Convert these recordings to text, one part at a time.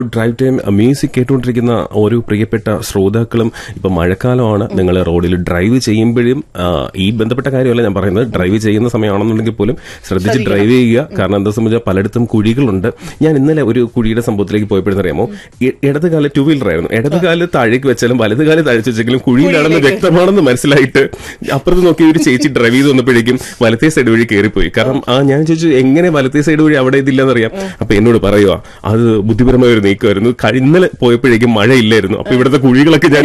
Drive time music കേട്ടുകൊണ്ടിരിക്കുന്ന ഓരോ പ്രിയപ്പെട്ട ശ്രോതാക്കളും ഇപ്പൊ മഴക്കാലമാണ് നിങ്ങൾ റോഡിൽ ഡ്രൈവ് ചെയ്യുമ്പോഴും ആ, ഈ ബന്ധപ്പെട്ട കാര്യമല്ല ഞാൻ പറയുന്നത് ഡ്രൈവ് ചെയ്യുന്ന സമയമാണെന്നുണ്ടെങ്കിൽ പോലും ശ്രദ്ധിച്ച് ഡ്രൈവ് ചെയ്യുക കാരണം എന്താ സംബന്ധിച്ചാൽ പലയിടത്തും കുഴികളുണ്ട് ഞാൻ ഇന്നലെ ഒരു കുഴിയുടെ സംഭവത്തിലേക്ക് പോയപ്പോഴെന്നറിയാമോ ഇ- ഇടത് കാല് ടൂ വീലർ ആയിരുന്നു ഇടത് കാല് താഴേക്ക് വെച്ചാലും വലത് കാല് താഴ്ച വെച്ചെങ്കിലും കുഴിയിലാണെന്ന് വ്യക്തമാണെന്ന് മനസ്സിലായിട്ട് അപ്പുറത്ത് നോക്കി ഒരു ചേച്ചി ഡ്രൈവ് ചെയ്ത് വന്നപ്പോഴേക്കും വലത്തേ സൈഡ് വഴി കയറിപ്പോയി കാരണം ആ ഞാൻ ചോദിച്ചു എങ്ങനെ വലത്തേ സൈഡ് വഴി അവിടെ ഇതില്ലെന്നറിയാം അപ്പൊ എന്നോട് പറയുക അത് ബുദ്ധിപരമായ ഒരു നീക്കമായിരുന്നു കഴി- ഇന്നലെ പോയപ്പോഴേക്കും മഴയില്ലായിരുന്നു അപ്പൊ ഇവിടുത്തെ കുഴികളൊക്കെ ഞാൻ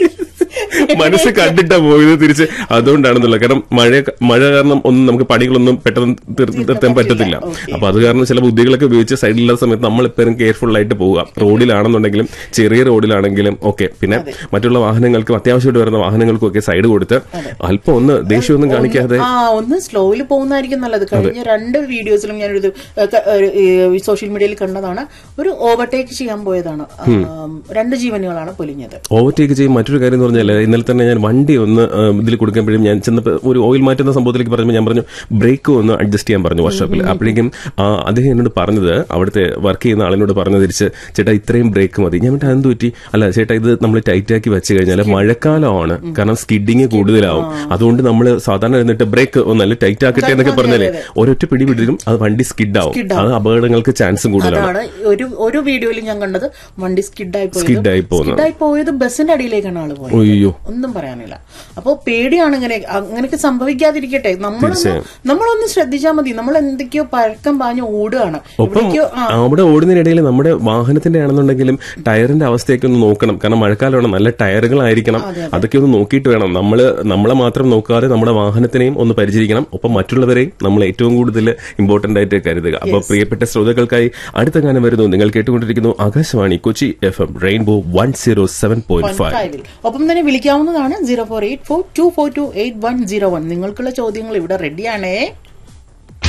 മനസ്സ് കണ്ടിട്ടാ പോയത് തിരിച്ച് അതുകൊണ്ടാണെന്നുള്ളത് കാരണം മഴ മഴ കാരണം ഒന്നും നമുക്ക് പണികളൊന്നും പെട്ടെന്ന് തീർ- നിർത്താൻ പറ്റത്തില്ല അപ്പൊ അത് കാരണം ചില ബുദ്ധികളൊക്കെ ഉപയോഗിച്ച് സൈഡിലുള്ള സമയത്ത് നമ്മൾ എപ്പോഴും കെയർഫുൾ ആയിട്ട് പോവുക റോഡിലാണെന്നുണ്ടെങ്കിലും ചെറിയ റോഡിലാണെങ്കിലും ഒക്കെ പിന്നെ മറ്റുള്ള വാഹനങ്ങൾക്കും അത്യാവശ്യമായിട്ട് വരുന്ന വാഹനങ്ങൾക്കും ഒക്കെ സൈഡ് കൊടുത്ത് അല്പം ഒന്ന് ദേഷ്യമൊന്നും കാണിക്കാതെ ആ ഒന്ന് സ്ലോയിൽ പോകുന്നതായിരിക്കും നല്ലത് കഴിഞ്ഞ രണ്ട് വീഡിയോസിലും ഞാനൊരു സോഷ്യൽ മീഡിയയിൽ കണ്ടതാണ് ഒരു ഓവർടേക്ക് ചെയ്യാൻ പോയതാണ് ആ, രണ്ട് ജീവനുകളാണ് പൊലിഞ്ഞത് ഓവർടേക്ക് ചെയ്യും മറ്റൊരു കാര്യം എന്ന് പറഞ്ഞാൽ ഇന്നലെ തന്നെ ഞാൻ വണ്ടി ഒന്ന് ആ, ഇതിൽ കൊടുക്കുമ്പോഴും ഞാൻ ചെന്നപ്പോൾ ഒരു ഓയിൽ മാറ്റുന്ന സംഭവത്തിലേക്ക് പറഞ്ഞപ്പോൾ ഞാൻ പറഞ്ഞു ബ്രേക്ക് ഒന്ന് അഡ്ജസ്റ്റ് ചെയ്യാൻ പറഞ്ഞു വർക്ക്ഷോപ്പിൽ അപ്പോഴേക്കും ആ, അദ്ദേഹം എന്നോട് പറഞ്ഞത് അവിടുത്തെ വർക്ക് ചെയ്യുന്ന ആളിനോട് പറഞ്ഞു തിരിച്ച് ചേട്ടാ ഇത്രയും ബ്രേക്ക് മതി ഞാൻ മറ്റേ എന്ത് പറ്റി അല്ല ചേട്ടാ ഇത് നമ്മൾ ടൈറ്റ് ആക്കി വെച്ച് കഴിഞ്ഞാൽ മഴക്കാലമാണ് കാരണം സ്കിഡിങ് കൂടുതലാവും അതുകൊണ്ട് നമ്മൾ സാധാരണ ഇരുന്നിട്ട് ബ്രേക്ക് ഒന്നല്ല ടൈറ്റ് ആക്കട്ടെ എന്നൊക്കെ പറഞ്ഞാലേ ഒരൊറ്റ പിടി പിടിക്കും അത് വണ്ടി സ്കിഡാവും അത് അപകടങ്ങൾക്ക് ചാൻസും കൂടുതലാണ് അതാണ് ഒരു ഒരു വീഡിയോയിൽ ഞാൻ കണ്ടത് വണ്ടി സ്കിഡായി Skid ആയി പോകുന്നത്. സ്കിഡായി പോയത് ബസിന്റെ അടിയിലേക്കാണ് ആള് പോയത് അയ്യോ ഒന്നും പറയാനില്ല അപ്പോ പേടിയാണ് ഇങ്ങനെ അങ്ങനെയൊക്കെ സംഭവിക്കാതിരിക്കട്ടെ നമ്മളൊന്ന് തീർച്ചയായും. നമ്മളൊന്ന് ശ്രദ്ധിച്ചാൽ മതി നമ്മൾ എന്തൊക്കെയോ പഴക്കം പാഞ്ഞ് ഓടുകയാണ് ഒപ്പം എവിടേക്കോ ആ അവിടെ ഓടുന്നതിനിടയിൽ നമ്മുടെ വാഹനത്തിന്റെ ആണെന്നുണ്ടെങ്കിലും ടയറിന്റെ അവസ്ഥയൊക്കെ ഒന്ന് നോക്കണം കാരണം മഴക്കാലമാണ് നല്ല ടയറുകളായിരിക്കണം അതൊക്കെ ഒന്ന് നോക്കിയിട്ട് വേണം നമ്മള് നമ്മളെ മാത്രം നോക്കാതെ നമ്മുടെ വാഹനത്തിനെയും ഒന്ന് പരിചരിക്കണം ഒപ്പം മറ്റുള്ളവരെയും നമ്മൾ ഏറ്റവും കൂടുതൽ ഇമ്പോർട്ടന്റ് ആയിട്ട് കരുതുക അപ്പൊ പ്രിയപ്പെട്ട ശ്രോതാക്കൾക്കായി അടുത്ത ഗാനം വരുന്നു നിങ്ങൾ കേട്ടുകൊണ്ടിരിക്കുന്നു Akashvani Kochi F M rainbow one zero seven point five ഫൈവിൽ ഒപ്പം തന്നെ വിളിക്കാവുന്നതാണ് zero four eight four two four two eight one zero one നിങ്ങൾക്കുള്ള ചോദ്യങ്ങൾ ഇവിടെ റെഡിയാണേ